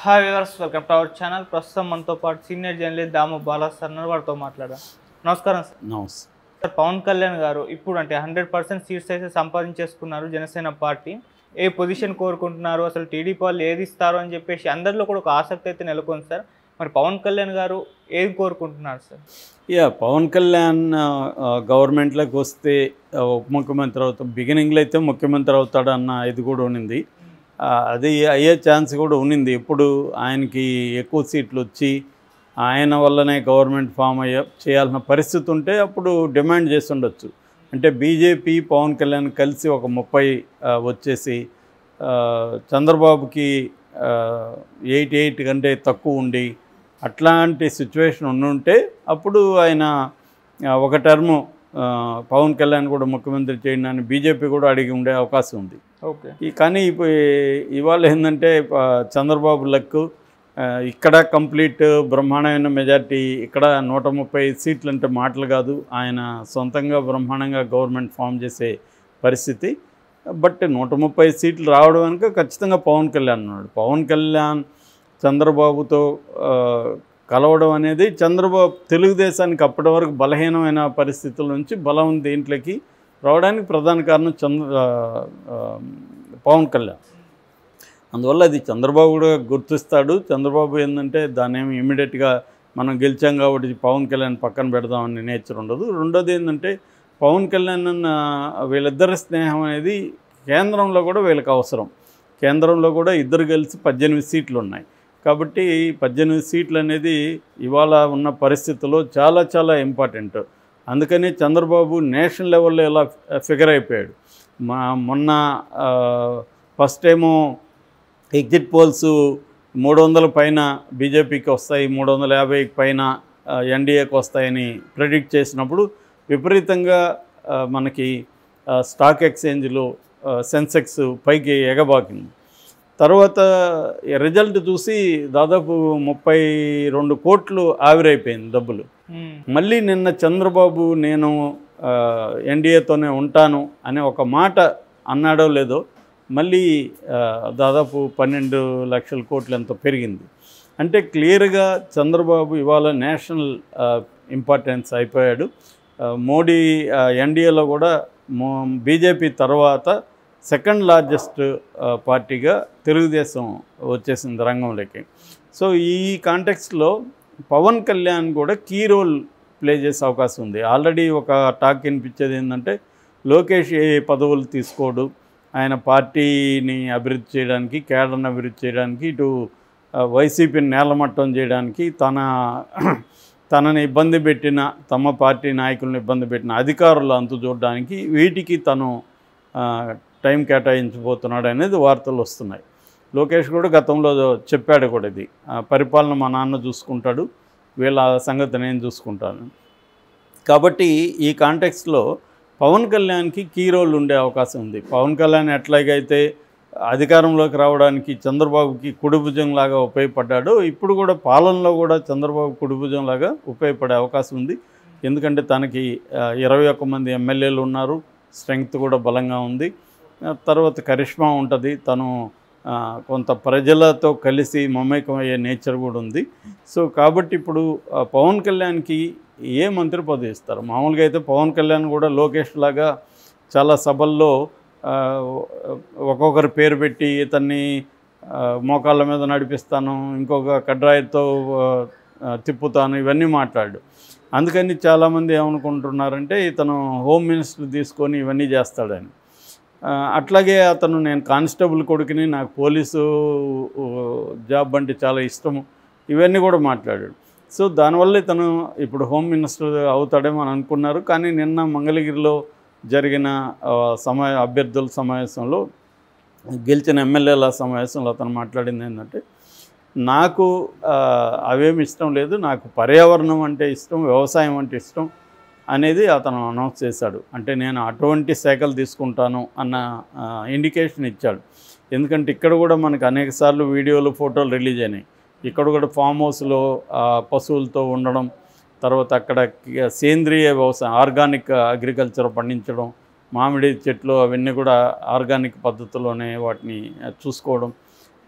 Hi viewers welcome to our channel ప్రస్తుతం మనతో పాటు senior journalist Damu Bala sir ఉన్నారు. వారితో మాట్లాడదాం నమస్కారం సార్ నౌస్ సార్ పవన్ కళ్యాణ్ గారు ఇప్పుడు అంటే హండ్రెడ్ పర్సెంట్ సీట్స్ అయితే సంపాదించేసుకున్నారు జనసేన పార్టీ ఏ పొజిషన్ కోరుకుంటున్నారు అసలు టీడీపీ వాళ్ళు ఏది ఇస్తారు అని చెప్పేసి అందరిలో కూడా ఒక ఆసక్తి అయితే నెలకొంది సార్ మరి పవన్ కళ్యాణ్ గారు ఏది కోరుకుంటున్నారు సార్ యా పవన్ కళ్యాణ్ గవర్నమెంట్లోకి వస్తే ఆ, ఉప ముఖ్యమంత్రి అవుతాం బిగినింగ్లో అయితే ముఖ్యమంత్రి అవుతాడన్న ఇది కూడా ఉన్నింది ఆ, అది అయ్యే ఛాన్స్ కూడా ఉన్నింది ఇప్పుడు ఆయనకి ఎక్కువ సీట్లు వచ్చి ఆయన వల్లనే గవర్నమెంట్ ఫామ్ అయ్యే చేయాల్సిన పరిస్థితి ఉంటే అప్పుడు డిమాండ్ చేసి ఉండొచ్చు అంటే బీజేపీ పవన్ కళ్యాణ్ కలిసి ఒక ముప్పై ఆ, వచ్చేసి ఆ, చంద్రబాబుకి ఎయిట్ ఎయిట్ కంటే తక్కువ ఉండి అట్లాంటి సిచ్యువేషన్ ఉండుంటే అప్పుడు ఆయన ఆ, ఒక టర్ము ఆ, పవన్ కళ్యాణ్ కూడా ముఖ్యమంత్రి చేయడాన్ని బీజేపీ కూడా అడిగి ఉండే అవకాశం ఉంది ఓకే ఈ కానీ ఇప్పుడు ఇవాళ ఏంటంటే ఆ, చంద్రబాబు లక్కు ఆ, ఇక్కడ కంప్లీట్ బ్రహ్మాండమైన మెజార్టీ ఇక్కడ నూట ముప్పై సీట్లు అంటే మాటలు కాదు ఆయన సొంతంగా బ్రహ్మాండంగా గవర్నమెంట్ ఫామ్ చేసే పరిస్థితి బట్ నూట ముప్పై సీట్లు రావడం వెనుక ఖచ్చితంగా పవన్ కళ్యాణ్ ఉన్నాడు పవన్ కళ్యాణ్ చంద్రబాబుతో ఆ, కలవడం అనేది చంద్రబాబు తెలుగుదేశానికి అప్పటి వరకు బలహీనమైన పరిస్థితుల నుంచి బలం దేంట్లోకి రావడానికి ప్రధాన కారణం చంద్ర ఆ, ఆ, పవన్ కళ్యాణ్ అందువల్ల అది చంద్రబాబు కూడా గుర్తిస్తాడు చంద్రబాబు ఏంటంటే దాన్ని ఏమి ఇమీడియట్గా మనం గెలిచాం కాబట్టి పవన్ కళ్యాణ్ పక్కన పెడదామని నేచర్ ఉండదు రెండోది ఏంటంటే పవన్ కళ్యాణ్ అన్న వీళ్ళిద్దరి స్నేహం అనేది కేంద్రంలో కూడా వీళ్ళకి అవసరం కేంద్రంలో కూడా ఇద్దరు కలిసి పద్దెనిమిది సీట్లు ఉన్నాయి కాబట్టి ఈ పద్దెనిమిది సీట్లు అనేది ఇవాళ ఉన్న పరిస్థితుల్లో చాలా చాలా ఇంపార్టెంట్ అందుకని చంద్రబాబు నేషనల్ లెవెల్లో ఇలా ఫిగర్ అయిపోయాడు మా మొన్న ఫస్ట్ ఏమో ఎగ్జిట్ పోల్స్ మూడు వందల పైన బీజేపీకి వస్తాయి మూడు వందల యాభై పైన ఎన్డీఏకి వస్తాయని ప్రెడిక్ట్ చేసినప్పుడు విపరీతంగా ఆ, మనకి ఆ, స్టాక్ ఎక్స్చేంజ్లో ఆ, సెన్సెక్స్ పైకి ఎగబాకింది తర్వాత ఈ రిజల్ట్ చూసి దాదాపు ముప్పై రెండు కోట్లు ఆవిరైపోయింది డబ్బులు మ్మ్. మళ్ళీ నిన్న చంద్రబాబు నేను ఆ, ఎన్డీఏతోనే ఉంటాను అనే ఒక మాట అన్నాడో లేదో మళ్ళీ ఆ, దాదాపు పన్నెండు లక్షల కోట్లు ఎంతో పెరిగింది అంటే క్లియర్గా చంద్రబాబు ఇవాళ నేషనల్ ఆ, ఇంపార్టెన్స్ అయిపోయాడు ఆ, మోడీ ఆ, ఎన్డీఏలో కూడా మో బీజేపీ తర్వాత సెకండ్ లార్జెస్ట్ ఆ, పార్టీగా తెలుగుదేశం వచ్చేసింది రంగంలోకి సో ఈ కాంటెక్స్లో పవన్ కళ్యాణ్ కూడా కీ రోల్ ప్లే చేసే అవకాశం ఉంది ఆల్రెడీ ఒక టాక్ వినిపించేది ఏంటంటే లోకేష్ ఏ పదవులు తీసుకోడు ఆయన పార్టీని అభివృద్ధి చేయడానికి కేడర్ని అభివృద్ధి చేయడానికి ఇటు ఆ, వైసీపీని నేలమట్టం చేయడానికి తన తనని ఇబ్బంది పెట్టిన తమ పార్టీ నాయకులను ఇబ్బంది పెట్టిన అధికారులు అంతు చూడడానికి వీటికి తను ఆ, టైం కేటాయించబోతున్నాడు అనేది వార్తలు వస్తున్నాయి లోకేష్ కూడా గతంలో చెప్పాడు కూడా ఇది ఆ, పరిపాలన మా నాన్న చూసుకుంటాడు వీళ్ళ సంగతి నేను చూసుకుంటాను కాబట్టి ఈ కాంటెక్స్లో పవన్ కళ్యాణ్కి కీ రోల్ ఉండే అవకాశం ఉంది పవన్ కళ్యాణ్ ఎట్లాగైతే అధికారంలోకి రావడానికి చంద్రబాబుకి కుడిభుజంలాగా ఉపయోగపడ్డాడో ఇప్పుడు కూడా పాలనలో కూడా చంద్రబాబు కుడిభుజంలాగా ఉపయోగపడే అవకాశం ఉంది ఎందుకంటే తనకి ఆ, ఇరవై ఒక్క మంది ఎమ్మెల్యేలు ఉన్నారు స్ట్రెంగ్త్ కూడా బలంగా ఉంది ఆ, తర్వాత కరిష్మా ఉంటుంది తను ఆ, కొంత ప్రజలతో కలిసి మమేకం అయ్యే నేచర్ కూడా ఉంది సో కాబట్టి ఇప్పుడు ఆ, పవన్ కళ్యాణ్కి ఏ మంత్రి పదవి ఇస్తారు మామూలుగా అయితే పవన్ కళ్యాణ్ కూడా లోకేష్ లాగా చాలా సభల్లో ఆ, ఒక్కొక్కరి పేరు పెట్టి ఇతన్ని ఆ, మోకాళ్ళ మీద నడిపిస్తాను ఇంకొక కడ్రాయితో ఆ, తిప్పుతాను ఇవన్నీ మాట్లాడు అందుకని చాలామంది ఏమనుకుంటున్నారంటే ఇతను హోమ్ మినిస్టర్ తీసుకొని ఇవన్నీ చేస్తాడని ఆ, అట్లాగే అతను నేను కానిస్టేబుల్ కొడుకుని నాకు పోలీసు ఊ, జాబ్ అంటే చాలా ఇష్టము ఇవన్నీ కూడా మాట్లాడాడు సో దానివల్ల ఇతను ఇప్పుడు హోమ్ మినిస్టర్ అవుతాడేమో అని అనుకున్నారు కానీ నిన్న మంగళగిరిలో జరిగిన ఆ, సమయ అభ్యర్థుల సమావేశంలో గెలిచిన ఎమ్మెల్యేల సమావేశంలో అతను మాట్లాడింది ఏంటంటే నాకు ఆ, అవేమి ఇష్టం లేదు నాకు పర్యావరణం అంటే ఇష్టం వ్యవసాయం అంటే ఇష్టం అనేది అతను అనౌన్స్ చేశాడు అంటే నేను అటువంటి శాఖలు తీసుకుంటాను అన్న ఇండికేషన్ ఇచ్చాడు ఎందుకంటే ఇక్కడ కూడా మనకు అనేక సార్లు వీడియోలు ఫోటోలు రిలీజ్ అయినాయి ఇక్కడ కూడా ఫామ్ హౌస్లో ఆ, పశువులతో ఉండడం తర్వాత అక్కడ కి- సేంద్రియ వ్యవసాయం ఆర్గానిక్ అగ్రికల్చర్ పండించడం మామిడి చెట్లు అవన్నీ కూడా ఆర్గానిక్ పద్ధతిలోనే వాటిని ఆ, చూసుకోవడం ఆ,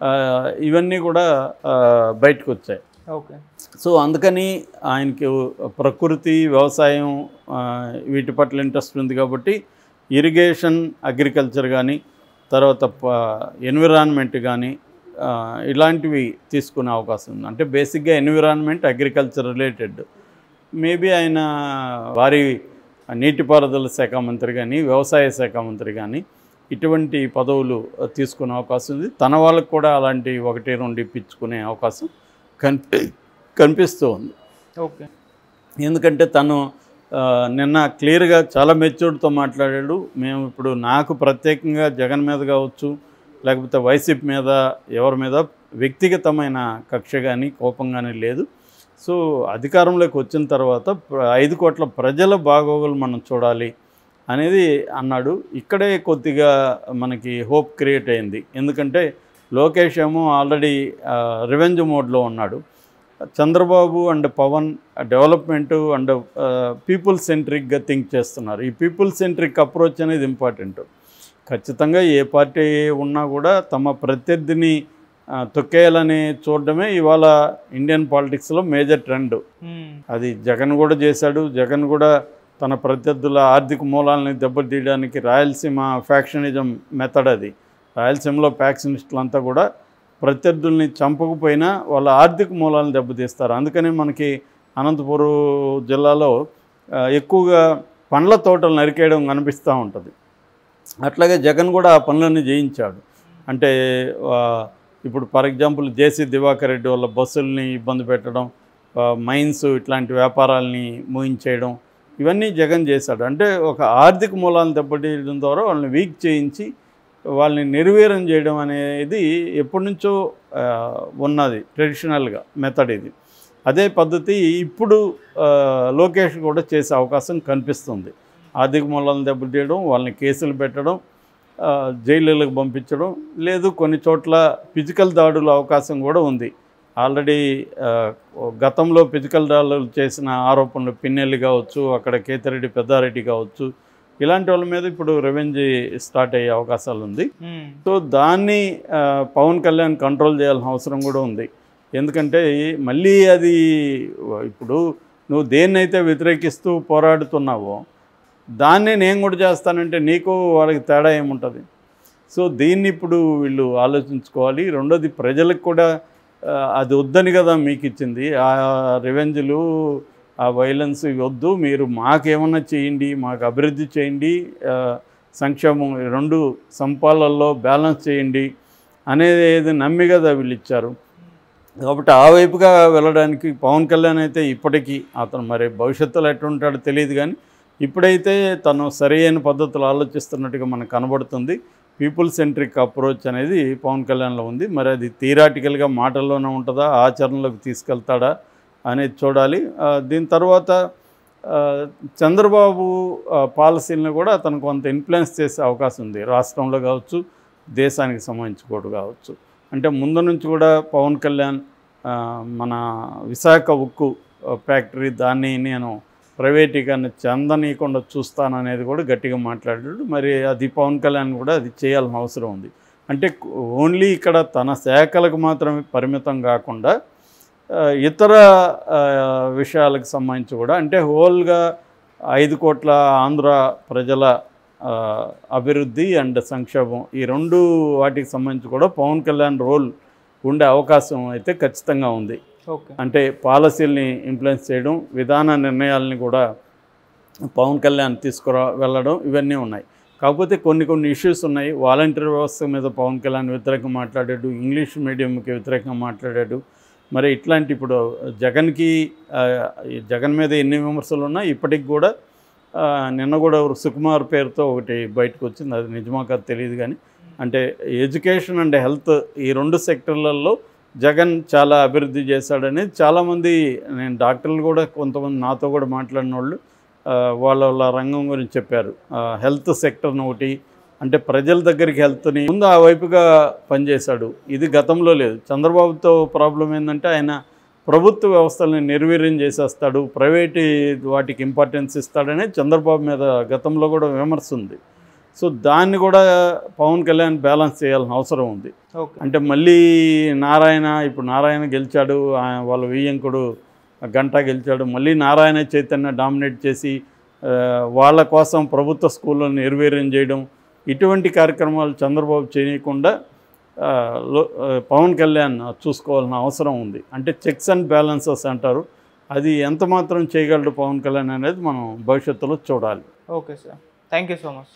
ఆ, ఇవన్నీ కూడా ఆ, బయటకు వచ్చాయి ఓకే సో అందుకని ఆయనకి ప్రకృతి వ్యవసాయం ఆ, వీటి పట్ల ఇంట్రెస్ట్ ఉంది కాబట్టి ఇరిగేషన్ అగ్రికల్చర్ కానీ తర్వాత ఎన్విరాన్మెంట్ కానీ ఆ, ఇలాంటివి తీసుకునే అవకాశం ఉంది అంటే బేసిక్గా ఎన్విరాన్మెంట్ అగ్రికల్చర్ రిలేటెడ్ మేబీ ఆయన వారి నీటిపారుదల శాఖ మంత్రి కానీ వ్యవసాయ శాఖ మంత్రి కానీ ఇటువంటి పదవులు తీసుకునే అవకాశం ఉంది తన వాళ్ళకు కూడా అలాంటి ఒకటి రెండు ఇప్పించుకునే అవకాశం కనిపి కనిపిస్తూ ఉంది ఓకే ఎందుకంటే తను ఆ, నిన్న క్లియర్గా చాలా మెచ్యూర్డ్తో మాట్లాడాడు మేము ఇప్పుడు నాకు ప్రత్యేకంగా జగన్ మీద కావచ్చు లేకపోతే వైసీపీ మీద ఎవరి మీద వ్యక్తిగతమైన కక్ష కానీ కోపం కానీ లేదు సో అధికారంలోకి వచ్చిన తర్వాత ప్ర- ఐదు కోట్ల ప్రజల బాగోగులు మనం చూడాలి అనేది అన్నాడు ఇక్కడే కొద్దిగా మనకి హోప్ క్రియేట్ అయింది ఎందుకంటే లోకేష్ ఏమో ఆల్రెడీ రివెంజ్ మోడ్లో ఉన్నాడు Chandrababu and Pawan development and people సెంట్రిక్గా థింక్ చేస్తున్నారు ఈ పీపుల్ సెంట్రిక్ అప్రోచ్ అనేది ఇంపార్టెంట్ ఖచ్చితంగా ఏ పార్టీ ఉన్నా కూడా తమ ప్రత్యర్థిని ఆ, తొక్కేయాలని చూడడమే ఇవాళ ఇండియన్ పాలిటిక్స్లో మేజర్ ట్రెండ్ మ్మ్. అది జగన్ కూడా చేశాడు జగన్ కూడా తన ప్రత్యర్థుల ఆర్థిక మూలాలని దెబ్బతీయడానికి రాయలసీమ ఫ్యాక్షనిజం మెథడ్ అది రాయలసీమలో ఫ్యాక్షనిస్టులంతా కూడా ప్రత్యర్థుల్ని చంపకపోయినా వాళ్ళ ఆర్థిక మూలాలను దెబ్బతీస్తారు అందుకని మనకి అనంతపురం జిల్లాలో ఆ, ఎక్కువగా పండ్ల తోటలు నరికేయడం కనిపిస్తూ ఉంటుంది అట్లాగే జగన్ కూడా ఆ పనులన్నీ చేయించాడు అంటే ఆ, ఇప్పుడు for example J C Diwakar Reddy వాళ్ళ బస్సుల్ని ఇబ్బంది పెట్టడం ఆ, మైన్స్ ఇట్లాంటి వ్యాపారాలని మూయించేయడం ఇవన్నీ జగన్ చేశాడు అంటే ఒక ఆర్థిక మూలాలను దెబ్బతీయడం ద్వారా వాళ్ళని వీక్ చేయించి వాళ్ళని నిర్వీర్యం చేయడం అనేది ఎప్పటి నుంచో ఆ, ఉన్నది ట్రెడిషనల్గా మెథడ్ ఇది అదే పద్ధతి ఇప్పుడు ఆ, లోకేష్ కూడా చేసే అవకాశం కనిపిస్తుంది ఆర్థిక మూలాలను దెబ్బతీయడం వాళ్ళని కేసులు పెట్టడం ఆ, జైలులకు పంపించడం లేదు కొన్ని చోట్ల ఫిజికల్ దాడుల అవకాశం కూడా ఉంది ఆల్రెడీ ఆ, గతంలో ఫిజికల్ దాడులు చేసిన ఆరోపణలు పిన్నెల్లి కావచ్చు అక్కడ కేతిరెడ్డి పెద్దారెడ్డి కావచ్చు ఇలాంటి వాళ్ళ మీద ఇప్పుడు రెవెంజ్ స్టార్ట్ అయ్యే అవకాశాలు ఉంది మ్మ్. సో దాన్ని ఆ, పవన్ కళ్యాణ్ కంట్రోల్ చేయాల్సిన అవసరం కూడా ఉంది ఎందుకంటే మళ్ళీ అది ఇప్పుడు నువ్వు దేన్నైతే వ్యతిరేకిస్తూ పోరాడుతున్నావో దాన్నే నేను కూడా చేస్తానంటే నీకు వాళ్ళకి తేడా ఏముంటుంది సో దీన్ని ఇప్పుడు వీళ్ళు ఆలోచించుకోవాలి రెండోది ప్రజలకు కూడా ఆ, అది వద్దని కదా మీకు ఇచ్చింది ఆ రివెంజ్లు ఆ వైలెన్స్ ఇవి వద్దు మీరు మాకేమన్నా చేయండి మాకు అభివృద్ధి చేయండి ఆ, సంక్షేమం ఈ రెండు సంపాలలో బ్యాలెన్స్ చేయండి అనేది నమ్మి కదా వీళ్ళు ఇచ్చారు కాబట్టి ఆ వైపుగా వెళ్ళడానికి పవన్ కళ్యాణ్ అయితే ఇప్పటికీ అతను మరి భవిష్యత్తులో ఎట్లుంటాడో తెలియదు కానీ ఇప్పుడైతే తను సరైన పద్ధతులు ఆలోచిస్తున్నట్టుగా మనకు కనబడుతుంది పీపుల్ సెంట్రిక్ అప్రోచ్ అనేది పవన్ కళ్యాణ్లో ఉంది మరి అది థియరాటికల్గా మాటల్లోనే ఉంటుందా ఆచరణలోకి తీసుకెళ్తాడా అనేది చూడాలి ఆ, దీని తర్వాత ఆ, చంద్రబాబు ఆ, పాలసీలను కూడా అతను కొంత ఇన్ఫ్లుయెన్స్ చేసే అవకాశం ఉంది రాష్ట్రంలో కావచ్చు దేశానికి సంబంధించి కూడా కావచ్చు అంటే ముందు నుంచి కూడా పవన్ కళ్యాణ్ ఆ, మన విశాఖ ఉక్కు ఆ, ఫ్యాక్టరీ దాన్ని నేను ప్రైవేటీకరణ చెందనీయకుండా చూస్తాననేది కూడా గట్టిగా మాట్లాడాడు మరి అది పవన్ కళ్యాణ్ కూడా అది చేయాల్సిన అవసరం ఉంది అంటే ఓన్లీ ఇక్కడ తన శాఖలకు మాత్రమే పరిమితం కాకుండా ఆ, ఇతర ఆ, విషయాలకు సంబంధించి కూడా అంటే హోల్గా ఐదు కోట్ల ఆంధ్ర ప్రజల ఆ, అభివృద్ధి అండ్ సంక్షేమం ఈ రెండు వాటికి సంబంధించి కూడా పవన్ కళ్యాణ్ రోల్ ఉండే అవకాశం అయితే ఖచ్చితంగా ఉంది ఓకే అంటే పాలసీల్ని ఇన్ఫ్లుయెన్స్ చేయడం విధాన నిర్ణయాలని కూడా పవన్ కళ్యాణ్ తీసుకురా వెళ్ళడం ఇవన్నీ ఉన్నాయి కాకపోతే కొన్ని కొన్ని ఇష్యూస్ ఉన్నాయి వాలంటీర్ వ్యవస్థ మీద పవన్ కళ్యాణ్ వ్యతిరేకంగా మాట్లాడాడు ఇంగ్లీష్ మీడియంకి వ్యతిరేకంగా మాట్లాడాడు మరి ఇట్లాంటి ఇప్పుడు జగన్కి ఆ, ఈ జగన్ మీద ఎన్ని విమర్శలు ఉన్నా ఇప్పటికి కూడా ఆ, నిన్న కూడా ఎవరు సుకుమార్ పేరుతో ఒకటి బయటకు వచ్చింది అది నిజమా కాదు తెలియదు కానీ అంటే ఎడ్యుకేషన్ అండ్ హెల్త్ ఈ రెండు సెక్టర్లలో జగన్ చాలా అభివృద్ధి చేశాడని చాలామంది నేను డాక్టర్లు కూడా కొంతమంది నాతో కూడా మాట్లాడిన వాళ్ళు ఆ, వాళ్ళ వాళ్ళ రంగం గురించి చెప్పారు ఆ, హెల్త్ సెక్టర్ని ఒకటి అంటే ప్రజల దగ్గరికి హెల్త్ని ముందు ఆ వైపుగా పనిచేశాడు ఇది గతంలో లేదు చంద్రబాబుతో ప్రాబ్లం ఏంటంటే ఆయన ప్రభుత్వ వ్యవస్థల్ని నిర్వీర్యం చేసేస్తాడు ప్రైవేట్ వాటికి ఇంపార్టెన్స్ ఇస్తాడనే చంద్రబాబు మీద గతంలో కూడా విమర్శ ఉంది సో దాన్ని కూడా పవన్ కళ్యాణ్ బ్యాలెన్స్ చేయాల్సిన అవసరం ఉంది ఓకే అంటే మళ్ళీ నారాయణ ఇప్పుడు నారాయణ గెలిచాడు ఆ- వాళ్ళ వియ్యంకుడు గంట గెలిచాడు మళ్ళీ నారాయణ చైతన్య డామినేట్ చేసి ఆ, వాళ్ళ కోసం ప్రభుత్వ స్కూళ్ళను నిర్వీర్యం చేయడం ఇటువంటి కార్యక్రమాలు చంద్రబాబు చేయకుండా ఆ, లో- ఆ, పవన్ కళ్యాణ్ చూసుకోవాల్సిన అవసరం ఉంది అంటే చెక్స్ అండ్ బ్యాలెన్సెస్ అంటారు అది ఎంత మాత్రం చేయగలడు పవన్ కళ్యాణ్ అనేది మనం భవిష్యత్తులో చూడాలి okay sir thank you so much